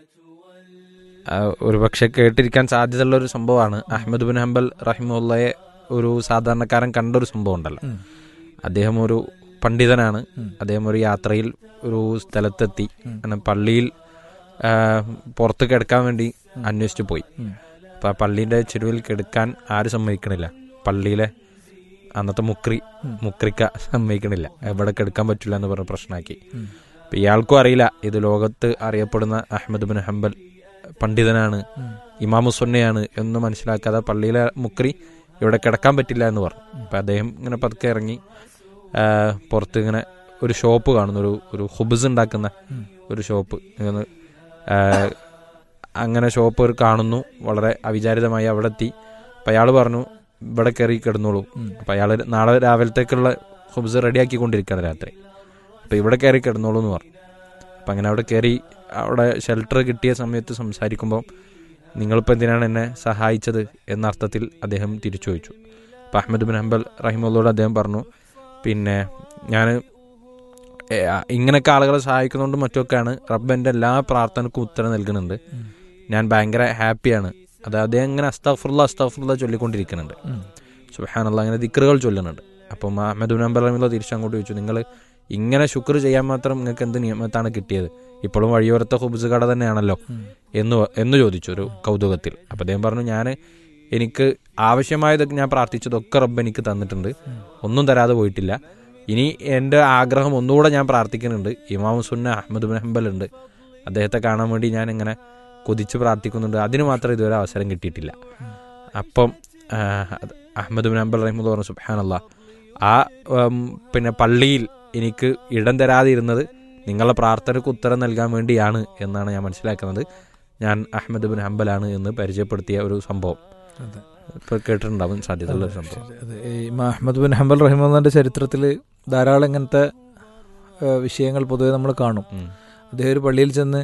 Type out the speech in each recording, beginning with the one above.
ആ, ഒരു പക്ഷെ കേട്ടിരിക്കാൻ സാധ്യതയുള്ള ഒരു സംഭവമാണ് അഹമ്മദ് ബിൻ ഹംബൽ റഹിമുള്ളയെ ഒരു സാധാരണക്കാരൻ കണ്ട ഒരു സംഭവം ഉണ്ടല്ലോ അദ്ദേഹം ഒരു പണ്ഡിതനാണ് അദ്ദേഹം ഒരു യാത്രയിൽ ഒരു സ്ഥലത്തെത്തി അങ്ങനെ പള്ളിയിൽ ആ, പുറത്ത് കിടക്കാൻ വേണ്ടി അന്വേഷിച്ചു പോയി അപ്പൊ ആ പള്ളീന്റെ ചെരുവിൽ കിടക്കാൻ ആരും സമ്മതിക്കണില്ല പള്ളിയിലെ അന്നത്തെ മുക്രി മുക്രിക്ക സമ്മതിക്കണില്ല എവിടെ കിടക്കാൻ പറ്റില്ല എന്ന് പറഞ്ഞ പ്രശ്നമാക്കി അപ്പൊ ഇയാൾക്കും അറിയില്ല ഇത് ലോകത്ത് അറിയപ്പെടുന്ന അഹമ്മദ് ബിൻ ഹംബൽ പണ്ഡിതനാണ് ഇമാമു സുന്നയാണ് എന്ന് മനസ്സിലാക്കാതെ പള്ളിയിലെ മുക്രി ഇവിടെ കിടക്കാൻ പറ്റില്ല എന്ന് പറഞ്ഞു അപ്പൊ അദ്ദേഹം ഇങ്ങനെ പതുക്കെ ഇറങ്ങി ആ, പുറത്ത് ഇങ്ങനെ ഒരു ഷോപ്പ് കാണുന്നു ഒരു ഒരു ഹുബ്സ് ഉണ്ടാക്കുന്ന ഒരു ഷോപ്പ് ഇങ്ങനെ, ആ, അങ്ങനെ ഷോപ്പ് ഒരു കാണുന്നു വളരെ അവിചാരിതമായി അവിടെ എത്തി അപ്പൊ അയാൾ പറഞ്ഞു ഇവിടെ കയറി കിടന്നോളൂ അപ്പൊ അയാൾ നാളെ രാവിലത്തേക്കുള്ള ഹുബ്സ് റെഡിയാക്കി കൊണ്ടിരിക്കുകയാണ് രാത്രി അപ്പൊ ഇവിടെ കയറി കിടന്നോളൂ എന്ന് പറഞ്ഞു അപ്പൊ അങ്ങനെ അവിടെ കയറി അവിടെ ഷെൽട്ടർ കിട്ടിയ സമയത്ത് സംസാരിക്കുമ്പോൾ നിങ്ങളിപ്പോൾ എന്തിനാണ് എന്നെ സഹായിച്ചത് എന്ന അർത്ഥത്തിൽ അദ്ദേഹം തിരിച്ചു ചോദിച്ചു അപ്പൊ അഹമ്മദ് ബിൻ ഹംബൽ റഹിമുള്ളോട് അദ്ദേഹം പറഞ്ഞു പിന്നെ ഞാൻ ഇങ്ങനെയൊക്കെ ആളുകളെ സഹായിക്കുന്നതുകൊണ്ട് മറ്റൊക്കെയാണ് റബ്ബ് എൻ്റെ എല്ലാ പ്രാർത്ഥനക്കും ഉത്തരം നൽകുന്നുണ്ട് ഞാൻ ഭയങ്കര ഹാപ്പിയാണ് അത് അദ്ദേഹം ഇങ്ങനെ അസ്താഫുള്ള അസ്താഫുള്ള ചൊല്ലിക്കൊണ്ടിരിക്കുന്നുണ്ട് സുഹാനുള്ള അങ്ങനെ ദിക്കറുകൾ ചൊല്ലുന്നുണ്ട് അപ്പം അഹമ്മദ് ബിൻ ഹംബൽ റഹിമുള്ള തിരിച്ചങ്ങോട്ട് ചോദിച്ചു നിങ്ങൾ ഇങ്ങനെ ശുക്ർ ചെയ്യാൻ മാത്രം നിങ്ങൾക്ക് എന്ത് നിയമത്താണ് കിട്ടിയത് ഇപ്പോഴും വഴിയോരത്തെ ഹുബ്സ് കട തന്നെയാണല്ലോ എന്ന് വ- എന്ന് ചോദിച്ചു ഒരു കൗതുകത്തിൽ അപ്പം അദ്ദേഹം പറഞ്ഞു ഞാൻ എനിക്ക് ആവശ്യമായതൊക്കെ ഞാൻ പ്രാർത്ഥിച്ചതൊക്കെ റബ്ബ് എനിക്ക് തന്നിട്ടുണ്ട് ഒന്നും തരാതെ പോയിട്ടില്ല ഇനി എൻ്റെ ആഗ്രഹം ഒന്നുകൂടെ ഞാൻ പ്രാർത്ഥിക്കുന്നുണ്ട് ഇമാം സുന്ന അഹമ്മദ് ബിൻ ഹംബൽ ഉണ്ട് അദ്ദേഹത്തെ കാണാൻ വേണ്ടി ഞാൻ ഇങ്ങനെ കൊതിച്ച് പ്രാർത്ഥിക്കുന്നുണ്ട് അതിന് മാത്രം ഇതുവരെ അവസരം കിട്ടിയിട്ടില്ല അപ്പം ആ, അത് അഹമ്മദ് ബിൻ ഹംബൽ റഹിമുള്ള പറഞ്ഞു സുബാനല്ല ആ ഉം, പിന്നെ പള്ളിയിൽ എനിക്ക് ഇടം തരാതെ ഇരുന്നത് നിങ്ങളുടെ പ്രാർത്ഥനയ്ക്ക് ഉത്തരം നൽകാൻ വേണ്ടിയാണ് എന്നാണ് ഞാൻ മനസ്സിലാക്കുന്നത് ഞാൻ അഹമ്മദ് ബിൻ ഹംബലാണ് എന്ന് പരിചയപ്പെടുത്തിയ ഒരു സംഭവം അതെ. ഇപ്പൊ കേട്ടിട്ടുണ്ടാവും സാധ്യതയുള്ള ഒരു സംഭവം ശരി, അതെ. ഈ ഇമാം അഹമ്മദ് ബിൻ ഹംബൽ റഹിമുള്ളന്റെ ചരിത്രത്തിൽ ധാരാളം ഇങ്ങനത്തെ ആ, വിഷയങ്ങൾ പൊതുവെ നമ്മൾ കാണും ഉം. അദ്ദേഹം ഒരു പള്ളിയിൽ ചെന്ന്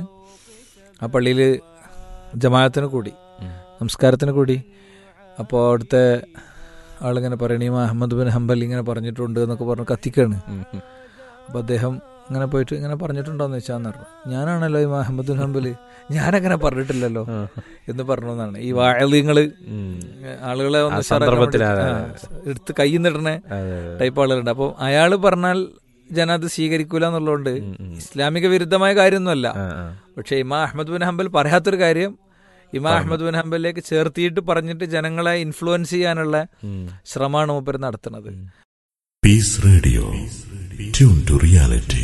ആ പള്ളിയിൽ ജമാഅത്തിന് കൂടി ഉം. നമസ്കാരത്തിന് കൂടി അപ്പോൾ അവിടുത്തെ ആളിങ്ങനെ പറയണ ഈ അഹമ്മദ് ബിൻ ഹംബൽ ഇങ്ങനെ പറഞ്ഞിട്ടുണ്ട് എന്നൊക്കെ പറഞ്ഞ് കത്തിക്കാണ് ഉം. ഉം. അപ്പോൾ അദ്ദേഹം ഇങ്ങനെ പോയിട്ട് ഇങ്ങനെ പറഞ്ഞിട്ടുണ്ടോന്ന് വെച്ചാന്ന് പറഞ്ഞു ഞാനാണല്ലോ ഈ അഹമ്മദ് ബിൻ ഹംബൽ ഞാനങ്ങനെ പറഞ്ഞിട്ടില്ലല്ലോ ആ. എന്ന് പറഞ്ഞു എന്നാണ് ഈ വാഴലിങ്ങള് ഉം. ആളുകളെ ഒന്ന് ആ ഉഷാറാക്കാൻ സന്ദർഭത്തിൽ വേണ്ടി, അതെ, ആ, എടുത്ത് കൈ നിടണേ അതെ, അതെ. ടൈപ്പ് ആളുകളുണ്ട് അപ്പോൾ അയാൾ പറഞ്ഞാൽ ജന അത് സ്വീകരിക്കൂല എന്നുള്ളതുകൊണ്ട് ഉം, ഉം. ഇസ്ലാമിക വിരുദ്ധമായ കാര്യമൊന്നുമല്ല ആ, ആ. പക്ഷെ ഇമാ അഹമ്മദ് ബിൻ ഹംബൽ പറയാത്തൊരു കാര്യം ഇമാ അഹമ്മദ് ബിൻ ഹംബലിലേക്ക് ചേർത്തിയിട്ട് പറഞ്ഞിട്ട് ജനങ്ങളെ ഇൻഫ്ലുവൻസ് ചെയ്യാനുള്ള ഉം. ശ്രമമാണ് മൂപ്പർ നടത്തുന്നത് Peace Radio. Tune to reality.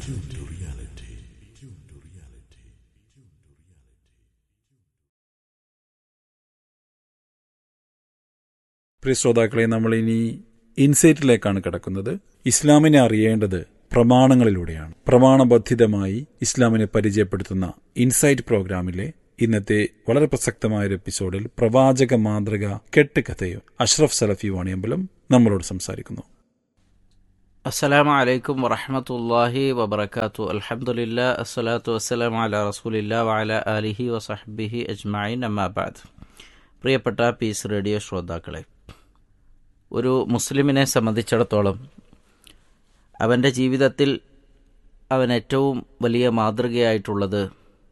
പ്രിയ ശ്രോതാക്കളെ നമ്മൾ ഇനി ഇൻസൈറ്റിലേക്കാണ് കിടക്കുന്നത് ഇസ്ലാമിനെ അറിയേണ്ടത് പ്രമാണങ്ങളിലൂടെയാണ് പ്രമാണബദ്ധിതമായി ഇസ്ലാമിനെ പരിചയപ്പെടുത്തുന്ന ഇൻസൈറ്റ് പ്രോഗ്രാമിലെ ഇന്നത്തെ വളരെ പ്രസക്തമായ ഒരു എപ്പിസോഡിൽ പ്രവാചക മാതൃക കെട്ടുകഥയോ അഷ്റഫ് സലഫി വാണിയമ്പലം നമ്മളോട് സംസാരിക്കുന്നു അസ്സലാമു അലൈക്കും വറഹമത്തല്ലാഹി വബർക്കാത്തു അൽഹംദുലില്ലാ അസ്സലാത്തു വസ്സലാം അല റസൂലില്ലാ വഅല ആലിഹി വസഹ്ബിഹി അജ്മഈൻ അമ്മാബാദ് പ്രിയപ്പെട്ട പീസ് റേഡിയോ ശ്രോതാക്കളെ ഒരു മുസ്ലിമിനെ സംബന്ധിച്ചിടത്തോളം അവൻ്റെ ജീവിതത്തിൽ അവൻ ഏറ്റവും വലിയ മാതൃകയായിട്ടുള്ളത്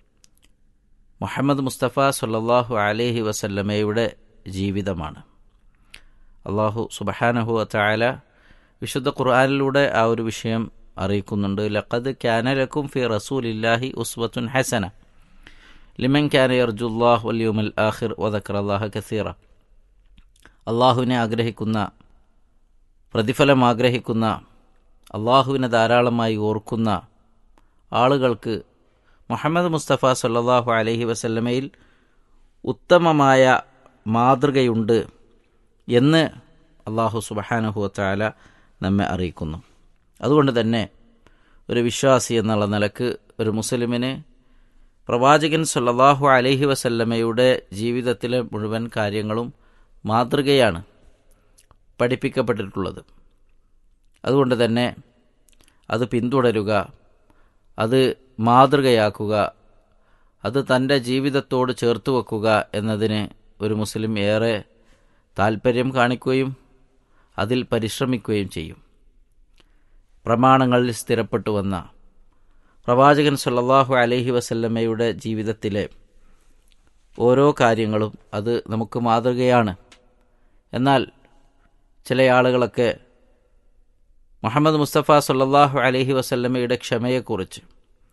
മുഹമ്മദ് മുസ്തഫ സല്ലല്ലാഹു അലൈഹി വസല്ലമയുടെ ജീവിതമാണ് അള്ളാഹു സുബഹാനഹു വതആല വിശുദ്ധ ഖുർആനിലൂടെ ആ ഒരു വിഷയം അറിയിക്കുന്നുണ്ട് ലഖദ് ക്യാന ലക്കും ഫി റസൂലില്ലാഹി ഉസ്വത്തുൻ ഹസന ലിമൻ ക്യാന യർജുല്ലാഹ് വല്യുമൽ ആഖിർ വദക്കറല്ലാഹ കസീറ അള്ളാഹുവിനെ ആഗ്രഹിക്കുന്ന പ്രതിഫലം ആഗ്രഹിക്കുന്ന അള്ളാഹുവിനെ ധാരാളമായി ഓർക്കുന്ന ആളുകൾക്ക് മുഹമ്മദ് മുസ്തഫ സല്ലല്ലാഹു അലൈഹി വസല്ലമയിൽ ഉത്തമമായ മാതൃകയുണ്ട് എന്ന് അള്ളാഹു സുബഹാനഹു വതആല നമ്മെ അറിയിക്കുന്നു അതുകൊണ്ട് തന്നെ ഒരു വിശ്വാസി എന്നുള്ള നിലക്ക് ഒരു മുസ്ലിമിന് പ്രവാചകൻ സല്ലല്ലാഹു അലൈഹി വസല്ലമയുടെ ജീവിതത്തിലെ മുഴുവൻ കാര്യങ്ങളും മാതൃകയാണ് പഠിപ്പിക്കപ്പെട്ടിട്ടുള്ളത് അതുകൊണ്ട് തന്നെ അത് പിന്തുടരുക അത് മാതൃകയാക്കുക അത് തൻ്റെ ജീവിതത്തോട് ചേർത്ത് വെക്കുക എന്നതിന് ഒരു മുസ്ലിം ഏറെ താൽപ്പര്യം കാണിക്കുകയും അതിൽ പരിശ്രമിക്കുകയും ചെയ്യും പ്രമാണങ്ങളിൽ സ്ഥിരപ്പെട്ടു വന്ന പ്രവാചകൻ സല്ലല്ലാഹു അലൈഹി വസല്ലമയുടെ ജീവിതത്തിലെ ഓരോ കാര്യങ്ങളും അത് നമുക്ക് മാതൃകയാണ് എന്നാൽ ചില ആളുകളൊക്കെ മുഹമ്മദ് മുസ്തഫ സല്ലല്ലാഹു അലൈഹി വസല്ലമയുടെ ക്ഷമയെക്കുറിച്ച്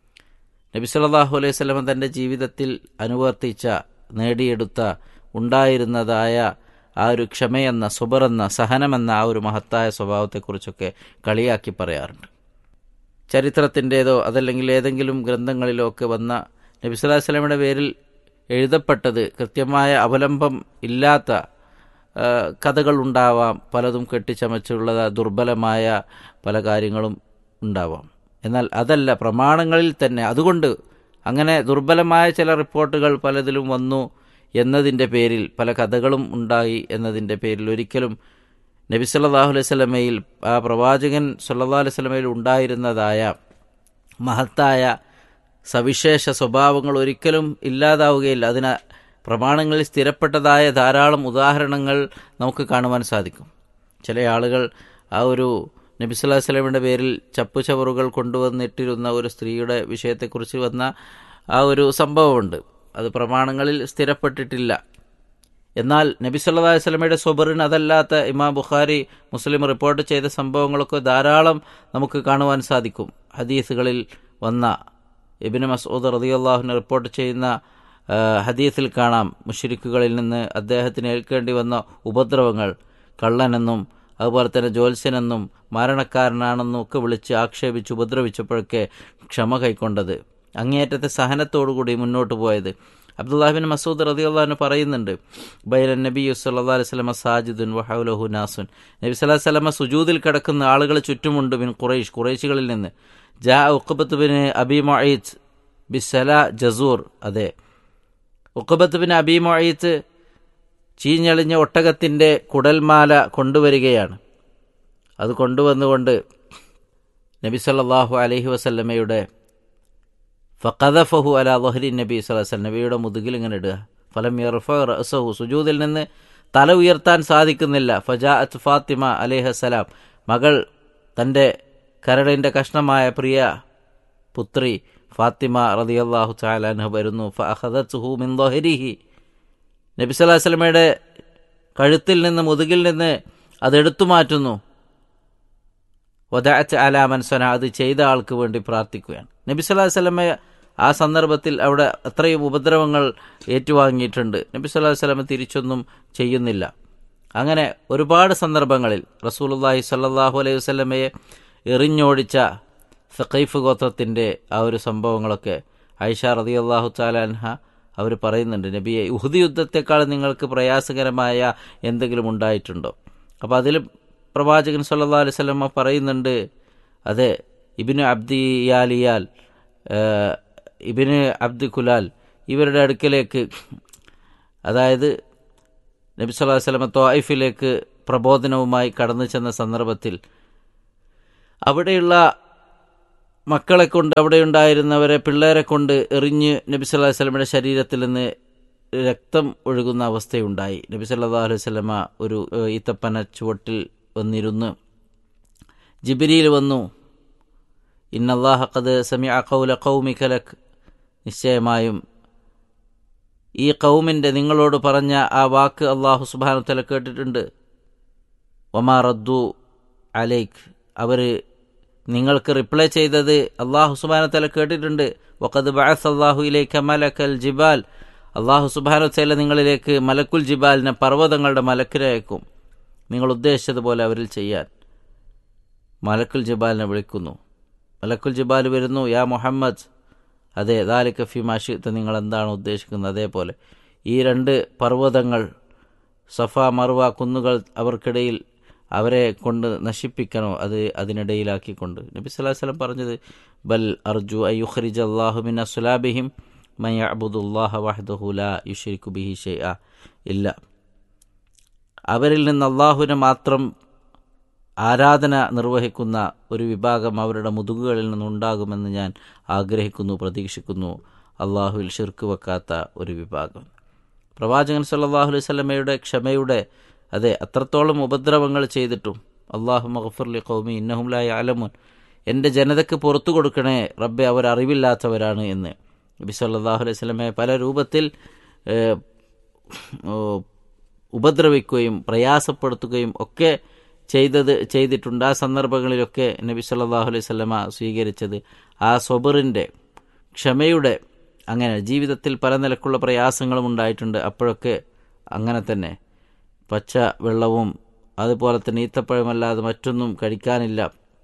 നബി സല്ലല്ലാഹു അലൈഹി വസല്ലമ തൻ്റെ ജീവിതത്തിൽ അനുവർത്തിച്ച നേടിയെടുത്ത ഉണ്ടായിരുന്നതായ ആ ഒരു ക്ഷമയെന്ന സുബറെന്ന സഹനമെന്ന ആ ഒരു മഹത്തായ സ്വഭാവത്തെക്കുറിച്ചൊക്കെ കളിയാക്കി പറയാറുണ്ട് ചരിത്രത്തിൻ്റേതോ അതല്ലെങ്കിൽ ഏതെങ്കിലും ഗ്രന്ഥങ്ങളിലോ ഒക്കെ വന്ന നബി സല്ലല്ലാഹു അലൈഹി വസല്ലമയുടെ പേരിൽ എഴുതപ്പെട്ടത് കൃത്യമായ അവലംബം ഇല്ലാത്ത ആ, കഥകളുണ്ടാവാം പലതും കെട്ടിച്ചമച്ചുള്ള ദുർബലമായ പല കാര്യങ്ങളും ഉണ്ടാവാം എന്നാൽ അതല്ല പ്രമാണങ്ങളിൽ തന്നെ അതുകൊണ്ട് അങ്ങനെ ദുർബലമായ ചില റിപ്പോർട്ടുകൾ പലതിലും വന്നു എന്നതിൻ്റെ പേരിൽ പല കഥകളും ഉണ്ടായി എന്നതിൻ്റെ പേരിൽ ഒരിക്കലും നബി സല്ലല്ലാഹു അലൈഹി സ്വലമയിൽ ആ പ്രവാചകൻ സല്ലല്ലാഹു അലൈഹി സ്വലമയിൽ ഉണ്ടായിരുന്നതായ മഹത്തായ സവിശേഷ സ്വഭാവങ്ങൾ ഒരിക്കലും ഇല്ലാതാവുകയില്ല അതിന് പ്രമാണങ്ങളിൽ സ്ഥിരപ്പെട്ടതായ ധാരാളം ഉദാഹരണങ്ങൾ നമുക്ക് കാണുവാൻ സാധിക്കും ചില ആളുകൾ ആ ഒരു നബി സല്ലല്ലാഹു അലൈഹി വസല്ലമയുടെ പേരിൽ ചപ്പുചവറുകൾ കൊണ്ടുവന്നിട്ടിരുന്ന ഒരു സ്ത്രീയുടെ വിഷയത്തെക്കുറിച്ച് വന്ന ആ ഒരു സംഭവമുണ്ട് അത് പ്രമാണങ്ങളിൽ സ്ഥിരപ്പെട്ടിട്ടില്ല എന്നാൽ നബി സല്ലല്ലാഹു അലൈഹി വസല്ലമയുടെ സ്വബറിന് അതല്ലാത്ത ഇമാം ബുഖാരി മുസ്ലിം റിപ്പോർട്ട് ചെയ്ത സംഭവങ്ങളൊക്കെ ധാരാളം നമുക്ക് കാണുവാൻ സാധിക്കും ഹദീസുകളിൽ വന്ന ഇബിന് മസൂദ് റളിയല്ലാഹുവിനെ റിപ്പോർട്ട് ചെയ്യുന്ന ആ, ഹദീസിൽ കാണാം മുഷിരിക്കുകളിൽ നിന്ന് അദ്ദേഹത്തിന് ഏൽക്കേണ്ടി വന്ന ഉപദ്രവങ്ങൾ കള്ളനെന്നും അതുപോലെ തന്നെ ജ്യോത്സ്യനെന്നും മരണക്കാരനാണെന്നും ഒക്കെ വിളിച്ച് ആക്ഷേപിച്ച് ഉപദ്രവിച്ചപ്പോഴൊക്കെ ക്ഷമ കൈക്കൊണ്ടത് അങ്ങേയറ്റത്തെ സഹനത്തോടുകൂടി മുന്നോട്ട് പോയത് അബ്ദുല്ലാഹിബിൻ മസൂദ് റതിയുള്ളഹാന് പറയുന്നുണ്ട് ബൈരൻ നബി സല്ലാ അലൈഹി സ്വലമ സാജിദുൻ വഹൗലഹു നാസുൻ നബി സല്ലാഹു സ്വലമ സുജൂദിൽ കിടക്കുന്ന ആളുകൾ ചുറ്റുമുണ്ട് ബിൻ ഖുറൈഷ് ഖുറൈശികളിൽ നിന്ന് ജാ ഉഖബത്ത് ബിൻ അബി മൊയ്ത്ത് ബിസല ജസൂർ അതെ ഉഖബത്ത് ബിൻ അബി മൊയ്ത്ത് ചീഞ്ഞളിഞ്ഞ ഒട്ടകത്തിൻ്റെ കുടൽമാല കൊണ്ടുവരികയാണ് അത് കൊണ്ടുവന്നുകൊണ്ട് നബി സല്ലല്ലാഹു അലൈഹി വസല്ലമയുടെ ഫഖദഫഹു അല ലഹരി നബി സല്ലല്ലാഹു നബിയുടെ മുതുകിൽ ഇങ്ങനെ ഇടുക ഫലം യർഫ റഅസഹു സുജൂദിൽ നിന്ന് തല ഉയർത്താൻ സാധിക്കുന്നില്ല ഫജാഅത്ത് ഫാത്തിമ അലൈഹസ്സലാം മകൾ തൻ്റെ കരടിൻ്റെ കഷ്ണമായ പ്രിയ പുത്രി ഫാത്തിമ റളിയല്ലാഹു തആല അൻഹ വരുന്നു ഫഅഖദത്ഹു മിൻ ലഹരിഹി നബി സല്ലല്ലാഹു അലൈഹി വസല്ലമയുടെ കഴുത്തിൽ നിന്ന് മുതുകിൽ നിന്ന് അതെടുത്തു മാറ്റുന്നു വദഅത്ത് അലാമൻ സന അത് ചെയ്ത ആൾക്ക് വേണ്ടി പ്രാർത്ഥിക്കുകയാണ് നബി സല്ലല്ലാഹു അലൈഹി വസല്ലമ ആ സന്ദർഭത്തിൽ അവിടെ അത്രയും ഉപദ്രവങ്ങൾ ഏറ്റുവാങ്ങിയിട്ടുണ്ട് നബി സല്ലല്ലാഹു അലൈഹി വസല്ലമ തിരിച്ചൊന്നും ചെയ്യുന്നില്ല അങ്ങനെ ഒരുപാട് സന്ദർഭങ്ങളിൽ റസൂലുള്ളാഹി സ്വല്ലല്ലാഹു അലൈഹി വസല്ലമയെ എറിഞ്ഞോടിച്ച സഖൈഫ് ഗോത്രത്തിൻ്റെ ആ ഒരു സംഭവങ്ങളൊക്കെ ഐഷ റളിയല്ലാഹു തആല അൻഹ അവർ പറയുന്നുണ്ട് നബിയെ ഉഹുദ് യുദ്ധത്തെക്കാൾ നിങ്ങൾക്ക് പ്രയാസകരമായ എന്തെങ്കിലും ഉണ്ടായിട്ടുണ്ടോ അപ്പോൾ അതിൽ പ്രവാചകൻ സല്ലല്ലാഹു അലൈഹി വസല്ലമ പറയുന്നുണ്ട് അതെ ഇബിന് അബ്ദി യാലിയാൽ ഏഹ്, ഇബിന് അബ്ദി കുലാൽ ഇവരുടെ അടുക്കലേക്ക് അതായത് നബി സല്ലല്ലാഹു അലൈഹി വസല്ലമ ത്വായിഫിലേക്ക് പ്രബോധനവുമായി കടന്നു ചെന്ന സന്ദർഭത്തിൽ അവിടെയുള്ള മക്കളെ കൊണ്ട് അവിടെ ഉണ്ടായിരുന്നവരെ പിള്ളേരെ കൊണ്ട് എറിഞ്ഞ് നബി സല്ലല്ലാഹു അലൈഹി വസല്ലമയുടെ ശരീരത്തിൽ നിന്ന് രക്തം ഒഴുകുന്ന അവസ്ഥയുണ്ടായി നബി സല്ലല്ലാഹു അലൈഹി വസല്ലമ ഒരു ഏഹ്, ഈത്തപ്പന ചുവട്ടിൽ വന്നിരുന്ന് ജിബിരിയിൽ വന്നു ഇന്നല്ലാഹ ഖദ് സമിഅ ഖൗല ഖൗമിക ലക് നിശ്ചയമായും ഈ കൗമിൻ്റെ നിങ്ങളോട് പറഞ്ഞ ആ വാക്ക് അള്ളാഹു സുബാനു തല കേട്ടിട്ടുണ്ട് ഒമാ റദ്ദു അലൈക്ക് അവർ നിങ്ങൾക്ക് റിപ്ലൈ ചെയ്തത് അള്ളാഹു സുബാനു തല കേട്ടിട്ടുണ്ട് വഖദ് ബഅസ് അള്ളാഹു ഇലേക്ക് മലക്കൽ ജിബാൽ അള്ളാഹു സുബാനു തല നിങ്ങളിലേക്ക് മലക്കുൽ ജിബാലിനെ പർവ്വതങ്ങളുടെ മലക്കിനെ അയക്കും നിങ്ങൾ ഉദ്ദേശിച്ചതുപോലെ അവരിൽ ചെയ്യാൻ മലക്കുൽ ജിബാലിനെ വിളിക്കുന്നു മലക്കുൽ ജിബാൽ വരുന്നു യാ മുഹമ്മദ് അതെ ദാലിക ഫി മാഷിത്ത് നിങ്ങൾ എന്താണ് ഉദ്ദേശിക്കുന്നത് അതേപോലെ ഈ രണ്ട് പർവ്വതങ്ങൾ സഫ മറുവ കുന്നുകൾ അവർക്കിടയിൽ അവരെ കൊണ്ട് നശിപ്പിക്കണോ അത് അതിനിടയിലാക്കിക്കൊണ്ട് നബി സ്വല്ലല്ലാഹു അലൈഹി വസല്ലം പറഞ്ഞത് ബൽ അർജു അയ്യുഖ്രിജ അല്ലാഹു മിൻ അസ്ലാബിഹിം മൻ യഅബുദുല്ലാഹ വഹ്ദഹു ലാ യുശ്രികു ബിഹി ഷൈഅ ഇല്ല അവരിൽ നിന്ന് അള്ളാഹുവിനെ മാത്രം ആരാധന നിർവഹിക്കുന്ന ഒരു വിഭാഗം അവരുടെ മുതുകുകളിൽ നിന്നുണ്ടാകുമെന്ന് ഞാൻ ആഗ്രഹിക്കുന്നു പ്രതീക്ഷിക്കുന്നു അള്ളാഹുവിൽ ഷിർക്ക് വെക്കാത്ത ഒരു വിഭാഗം പ്രവാചകൻ സല്ലല്ലാഹു അലൈഹി വസല്ലമയുടെ ക്ഷമയുടെ അതെ അത്രത്തോളം ഉപദ്രവങ്ങൾ ചെയ്തിട്ടും അള്ളാഹു മഗ്ഫുർലി ഖൗമി ഇന്നഹും ലാ യഅലമുൻ എൻ്റെ ജനതയ്ക്ക് പുറത്തു കൊടുക്കണേ റബ്ബെ അവർ അറിവില്ലാത്തവരാണ് എന്ന് നബി സല്ലല്ലാഹു അലൈഹി വസല്ലമയെ പല രൂപത്തിൽ ഏഹ്, ഓ, ഉപദ്രവിക്കുകയും പ്രയാസപ്പെടുത്തുകയും ഒക്കെ ചെയ്തത് ചെയ്തിട്ടുണ്ട് ആ സന്ദർഭങ്ങളിലൊക്കെ നബി സല്ലല്ലാഹു അലൈഹി വസല്ലമ സ്വീകരിച്ചത് ആ സ്വബറിൻ്റെ ക്ഷമയുടെ അങ്ങനെ ജീവിതത്തിൽ പല നിലക്കുള്ള പ്രയാസങ്ങളും ഉണ്ടായിട്ടുണ്ട് അപ്പോഴൊക്കെ അങ്ങനെ തന്നെ പച്ച വെള്ളവും അതുപോലെ തന്നെ ഈത്തപ്പഴമല്ലാതെ മറ്റൊന്നും കഴിക്കാനില്ല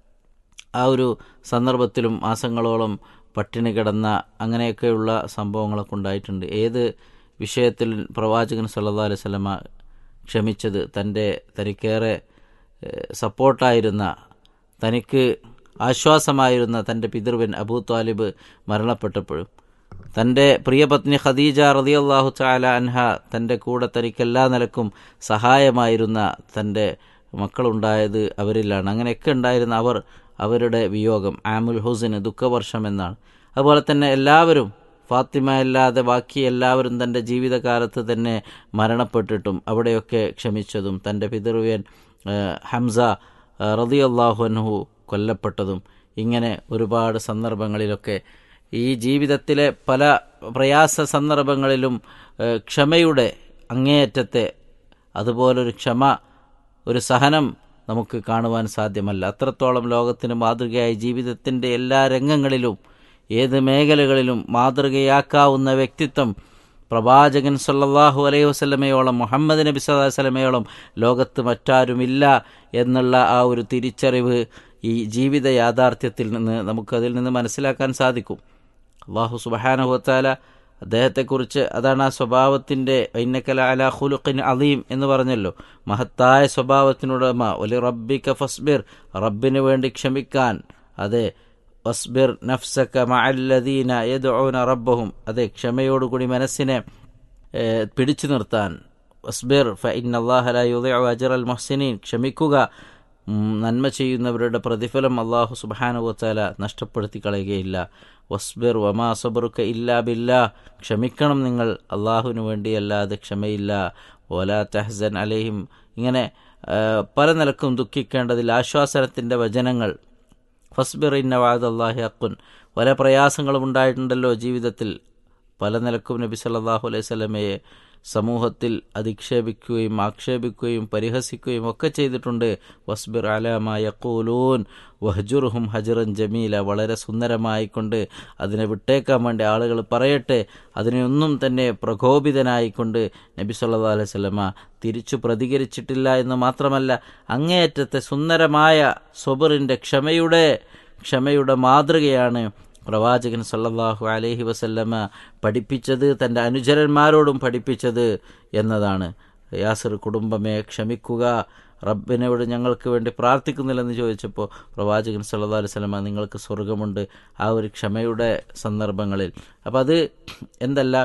ആ ഒരു സന്ദർഭത്തിലും മാസങ്ങളോളം പട്ടിണി കിടന്ന അങ്ങനെയൊക്കെയുള്ള സംഭവങ്ങളൊക്കെ ഉണ്ടായിട്ടുണ്ട് ഏത് വിഷയത്തിൽ പ്രവാചകൻ സല്ലല്ലാഹു അലൈഹി വസല്ലമ ക്ഷമിച്ചത് തൻ്റെ തനിക്കേറെ ഏഹ്, സപ്പോർട്ടായിരുന്ന തനിക്ക് ആശ്വാസമായിരുന്ന തൻ്റെ പിതൃവൻ അബൂ താലിബ് മരണപ്പെട്ടപ്പോഴും തൻ്റെ പ്രിയപത്നി ഖദീജ റളിയല്ലാഹു തആല അൻഹ തൻ്റെ കൂടെ തനിക്ക് എല്ലാ നിലക്കും സഹായമായിരുന്ന തൻ്റെ മക്കളുണ്ടായത് അവരിലാണ് അങ്ങനെയൊക്കെ ഉണ്ടായിരുന്ന അവർ അവരുടെ വിയോഗം ആമുൽ ഹുസിന് ദുഃഖവർഷം എന്നാണ് അതുപോലെ തന്നെ എല്ലാവരും ഫാത്തിമ അല്ലാതെ ബാക്കി എല്ലാവരും തൻ്റെ ജീവിതകാലത്ത് തന്നെ മരണപ്പെട്ടിട്ടും അവിടെയൊക്കെ ക്ഷമിച്ചതും തൻ്റെ പിതൃവ്യൻ ഏഹ്, ഹംസ റതിയല്ലാഹു അൻഹു കൊല്ലപ്പെട്ടതും ഇങ്ങനെ ഒരുപാട് സന്ദർഭങ്ങളിലൊക്കെ ഈ ജീവിതത്തിലെ പല പ്രയാസ സന്ദർഭങ്ങളിലും ഏഹ്, ക്ഷമയുടെ അങ്ങേയറ്റത്തെ അതുപോലൊരു ക്ഷമ ഒരു സഹനം നമുക്ക് കാണുവാൻ സാധ്യമല്ല അത്രത്തോളം ലോകത്തിന് മാതൃകയായി ജീവിതത്തിൻ്റെ എല്ലാ രംഗങ്ങളിലും ഏത് മേഖലകളിലും മാതൃകയാക്കാവുന്ന വ്യക്തിത്വം പ്രവാചകൻ സല്ലല്ലാഹു അലൈഹി വസല്ലമയോളം മുഹമ്മദ് നബി സല്ലല്ലാഹു അലൈഹി വസല്ലമയോളം ലോകത്ത് മറ്റാരുമില്ല എന്നുള്ള ആ ഒരു തിരിച്ചറിവ് ഈ ജീവിത യാഥാർത്ഥ്യത്തിൽ നിന്ന് നമുക്കതിൽ നിന്ന് മനസ്സിലാക്കാൻ സാധിക്കും അള്ളാഹു സുബഹാനഹുത്താല അദ്ദേഹത്തെക്കുറിച്ച് അതാണ് ആ സ്വഭാവത്തിൻ്റെ ഇന്നക്കല അല ഖുലുഖിൻ അലീം എന്ന് പറഞ്ഞല്ലോ മഹത്തായ സ്വഭാവത്തിനുടമ ഒലി റബ്ബിക ഫസ്ബിർ റബ്ബിന് വേണ്ടി ക്ഷമിക്കാൻ അതെ വസ്ബിർ നഫ്സക മഅല്ലദീന യദ്ഊന റബ്ബഹും അതെ ക്ഷമയോടുകൂടി മനസ്സിനെ ഏഹ്, പിടിച്ചു നിർത്താൻ വസ്ബിർ ഫ ഇന്നല്ലാഹ ലാ യുളിഉ അജ്റൽ മുഹ്സിനീൻ ക്ഷമിക്കുക ഉം, നന്മ ചെയ്യുന്നവരുടെ പ്രതിഫലം അള്ളാഹു സുബാനുവത്താല നഷ്ടപ്പെടുത്തി കളയുകയില്ല വസ്ബിർ വമാ സബറുക്ക ഇല്ലാ ബില്ലാ ക്ഷമിക്കണം നിങ്ങൾ അള്ളാഹുവിന് വേണ്ടിയല്ലാതെ ക്ഷമയില്ല ഓലാ തെഹ്സൻ അലഹിം ഇങ്ങനെ ആ, പല നിലക്കും ദുഃഖിക്കേണ്ടതിൽ ആശ്വാസനത്തിൻ്റെ വചനങ്ങൾ ഫസ്ബിർ ഇന്ന വാദല്ലാഹി അക്കുൻ പല പ്രയാസങ്ങളും ഉണ്ടായിട്ടുണ്ടല്ലോ ജീവിതത്തിൽ പല നിലക്കും നബി സല്ലല്ലാഹു അലൈഹി സ്വലമയെ സമൂഹത്തിൽ അധിക്ഷേപിക്കുകയും ആക്ഷേപിക്കുകയും പരിഹസിക്കുകയും ഒക്കെ ചെയ്തിട്ടുണ്ട് വസ്ബിർ അലാമ യക്കൂലൂൻ വഹജുർഹും ഹജറൻ ജമീല വളരെ സുന്ദരമായിക്കൊണ്ട് അതിനെ വിട്ടേക്കാൻ വേണ്ടി ആളുകൾ പറയട്ടെ അതിനെയൊന്നും തന്നെ പ്രകോപിതനായിക്കൊണ്ട് നബി സല്ലല്ലാഹു അലൈഹി വസല്ലമ തിരിച്ചു പ്രതികരിച്ചിട്ടില്ല എന്ന് മാത്രമല്ല അങ്ങേയറ്റത്തെ സുന്ദരമായ സൊബറിൻ്റെ ക്ഷമയുടെ ക്ഷമയുടെ മാതൃകയാണ് പ്രവാചകൻ സല്ലല്ലാഹു അലൈഹി വസല്ലമ പഠിപ്പിച്ചത് തൻ്റെ അനുചരന്മാരോടും പഠിപ്പിച്ചത് എന്നതാണ് യാസിർ കുടുംബമേ ക്ഷമിക്കുക റബ്ബിനോട് ഞങ്ങൾക്ക് വേണ്ടി പ്രാർത്ഥിക്കുന്നില്ലെന്ന് ചോദിച്ചപ്പോൾ പ്രവാചകൻ സല്ലല്ലാഹു അലൈഹി വസല്ലമ നിങ്ങൾക്ക് സ്വർഗമുണ്ട് ആ ഒരു ക്ഷമയുടെ സന്ദർഭങ്ങളിൽ അപ്പം അത് എന്തല്ല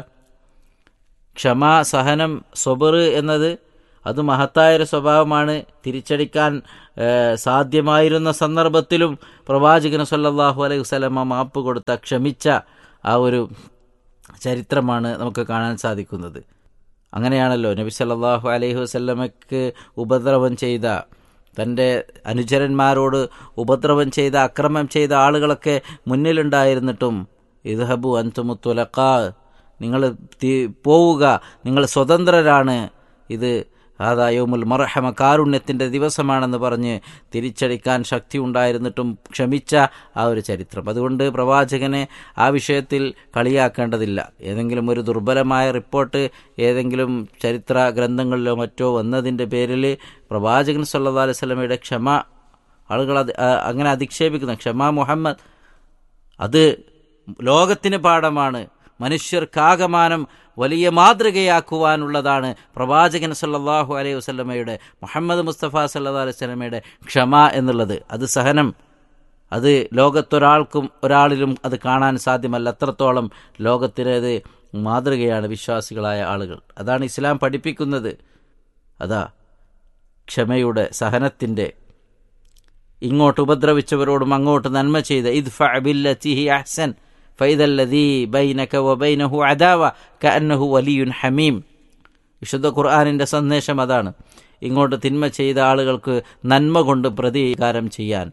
ക്ഷമ സഹനം സ്വബർ എന്നത് അത് മഹത്തായ ഒരു സ്വഭാവമാണ് തിരിച്ചടിക്കാൻ ഏഹ്, സാധ്യമായിരുന്ന സന്ദർഭത്തിലും പ്രവാചകൻ സല്ലല്ലാഹു അലൈഹി വസല്ലമ മാപ്പ് കൊടുത്ത ക്ഷമിച്ച ആ ഒരു ചരിത്രമാണ് നമുക്ക് കാണാൻ സാധിക്കുന്നത് അങ്ങനെയാണല്ലോ നബി സല്ലല്ലാഹു അലൈഹി വസല്ലമയ്ക്ക് ഉപദ്രവം ചെയ്ത തൻ്റെ അനുചരന്മാരോട് ഉപദ്രവം ചെയ്ത അക്രമം ചെയ്ത ആളുകളൊക്കെ മുന്നിലുണ്ടായിരുന്നിട്ടും ഇദ്ഹബു അൻതുമുത്തുലക്കാ നിങ്ങൾ തി- പോവുക നിങ്ങൾ സ്വതന്ത്രരാണ് ഇത് ആദായോമുൽ മർഹമ കാരുണ്യത്തിൻ്റെ ദിവസമാണെന്ന് പറഞ്ഞ് തിരിച്ചടിക്കാൻ ശക്തി ഉണ്ടായിരുന്നിട്ടും ക്ഷമിച്ച ആ ഒരു ചരിത്രം അതുകൊണ്ട് പ്രവാചകനെ ആ വിഷയത്തിൽ കളിയാക്കേണ്ടതില്ല ഏതെങ്കിലും ഒരു ദുർബലമായ റിപ്പോർട്ട് ഏതെങ്കിലും ചരിത്ര ഗ്രന്ഥങ്ങളിലോ മറ്റോ വന്നതിൻ്റെ പേരിൽ പ്രവാചകൻ സല്ലല്ലാഹു അലൈഹി വസല്ലമയുടെ ക്ഷമ ആളുകൾ അത് ആ- അങ്ങനെ അധിക്ഷേപിക്കുന്ന ക്ഷമ മുഹമ്മദ് അത് ലോകത്തിന് പാഠമാണ് മനുഷ്യർക്കാകമാനം വലിയ മാതൃകയാക്കുവാനുള്ളതാണ് പ്രവാചകൻ സല്ലല്ലാഹു അലൈഹി വസല്ലമയുടെ മുഹമ്മദ് മുസ്തഫ സല്ലല്ലാഹു അലൈഹി വസല്ലമയുടെ ക്ഷമ എന്നുള്ളത് അത് സഹനം അത് ലോകത്തൊരാൾക്കും ഒരാളിലും അത് കാണാൻ സാധ്യമല്ല അത്രത്തോളം ലോകത്തിനത് മാതൃകയാണ് വിശ്വാസികളായ ആളുകൾ അതാണ് ഇസ്ലാം പഠിപ്പിക്കുന്നത് അതാ ക്ഷമയുടെ സഹനത്തിൻ്റെ ഇങ്ങോട്ട് ഉപദ്രവിച്ചവരോടും അങ്ങോട്ട് നന്മ ചെയ്ത ഇദ്ഫ ബില്ലത്തിഹി അഹ്സൻ ഫൈദല്ലദീ ബൈനക വബൈനഹു അദാവ കഅന്നഹു വലിയുൻ ഹമീം വിശുദ്ധ ഖുർആാനിൻ്റെ സന്ദേശം അതാണ് ഇങ്ങോട്ട് തിന്മ ചെയ്ത ആളുകൾക്ക് നന്മ കൊണ്ട് പ്രതികാരം ചെയ്യാൻ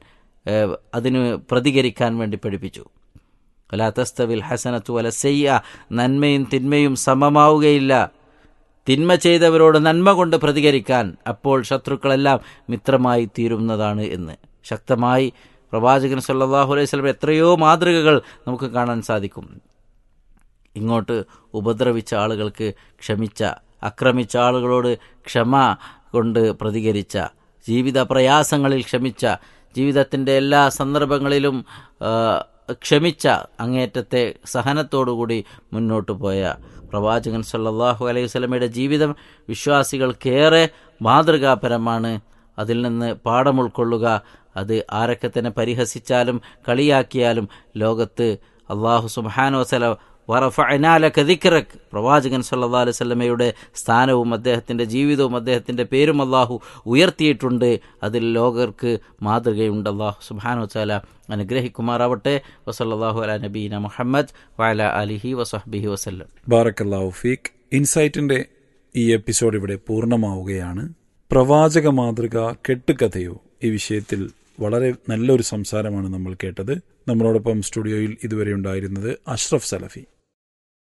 ഏഹ്, അതിന് പ്രതികരിക്കാൻ വേണ്ടി പഠിപ്പിച്ചു വലാത്തസ്തവിൽ ഹസനത്തു വല സെയ്യ നന്മയും തിന്മയും സമമാവുകയില്ല തിന്മ ചെയ്തവരോട് നന്മ കൊണ്ട് പ്രതികരിക്കാൻ അപ്പോൾ ശത്രുക്കളെല്ലാം മിത്രമായി തീരുന്നതാണ് എന്ന് ശക്തമായി പ്രവാചകൻ സല്ലല്ലാഹു അലൈഹി വസല്ലം എത്രയോ മാതൃകകൾ നമുക്ക് കാണാൻ സാധിക്കും ഇങ്ങോട്ട് ഉപദ്രവിച്ച ആളുകൾക്ക് ക്ഷമിച്ച ആക്രമിച്ച ആളുകളോട് ക്ഷമ കൊണ്ട് പ്രതികരിച്ച ജീവിത പ്രയാസങ്ങളിൽ ക്ഷമിച്ച ജീവിതത്തിൻ്റെ എല്ലാ സന്ദർഭങ്ങളിലും ആ, ക്ഷമിച്ച അങ്ങേറ്റത്തെ സഹനത്തോടുകൂടി മുന്നോട്ട് പോയ പ്രവാചകൻ സല്ലല്ലാഹു അലൈഹി വസല്ലമയുടെ ജീവിതം വിശ്വാസികൾക്കേറെ മാതൃകാപരമാണ് അതിൽ നിന്ന് പാഠം ഉൾക്കൊള്ളുക അത് ആരൊക്കെ തന്നെ പരിഹസിച്ചാലും കളിയാക്കിയാലും ലോകത്ത് അള്ളാഹു സുബ്ഹാനഹു വസല വറഫഅനാലക ദിക്റക് പ്രവാചകൻ സല്ലല്ലാഹു അലൈഹി വസല്ലമയുടെ സ്ഥാനവും അദ്ദേഹത്തിന്റെ ജീവിതവും അദ്ദേഹത്തിന്റെ പേരും അള്ളാഹു ഉയർത്തിയിട്ടുണ്ട് അതിൽ ലോകർക്ക് മാതൃകയുണ്ട് അള്ളാഹു സുബ്ഹാനഹു വതആല അനുഗ്രഹിക്കുമാറാവട്ടെ വസല്ലല്ലാഹു അലാ നബീന മുഹമ്മദ് വഅല അലിഹി വസഹ്ബിഹി വസല്ലം ബാറക്കല്ലാഹു ഫീഖ് ഇൻസൈറ്റിന്റെ ഈ എപ്പിസോഡ് ഇവിടെ പൂർണ്ണമാവുകയാണ് പ്രവാചക മാതൃക കെട്ടുകഥയോ ഈ വിഷയത്തിൽ വളരെ നല്ലൊരു സംസാരമാണ് നമ്മൾ കേട്ടത് നമ്മളോടൊപ്പം സ്റ്റുഡിയോയിൽ ഇതുവരെ ഉണ്ടായിരുന്നത് അഷ്റഫ് സലഫി